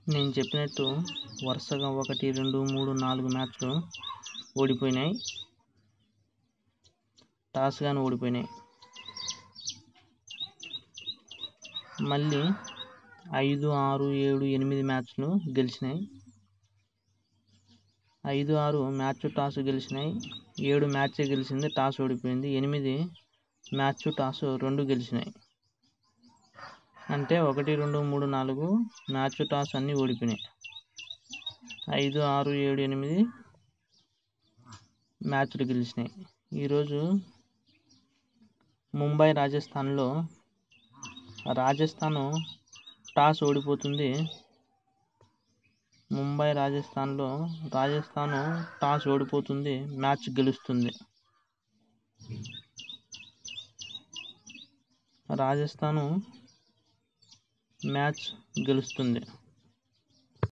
నేను చెప్పినట్టు వరుసగా ఒకటి రెండు మూడు నాలుగు మ్యాచ్లు ఓడిపోయినాయి టాస్ కానీ ఓడిపోయినాయి మళ్ళీ ఐదు ఆరు ఏడు ఎనిమిది మ్యాచ్లు గెలిచినాయి ఐదు ఆరు మ్యాచ్ టాస్ గెలిచినాయి ఏడు మ్యాచ్ గెలిచింది టాస్ ఓడిపోయింది ఎనిమిది మ్యాచ్ టాస్ రెండు గెలిచినాయి అంటే ఒకటి రెండు మూడు నాలుగు మ్యాచ్ టాస్ అన్నీ ఓడిపోయినాయి ఐదు ఆరు ఏడు ఎనిమిది మ్యాచ్లు గెలిచినాయి ఈరోజు ముంబై రాజస్థాన్లో రాజస్థాన్ టాస్ ఓడిపోతుంది ముంబై రాజస్థాన్లో రాజస్థాన్ టాస్ ఓడిపోతుంది మ్యాచ్ గెలుస్తుంది రాజస్థాను మ్యాచ్ గెలుస్తుంది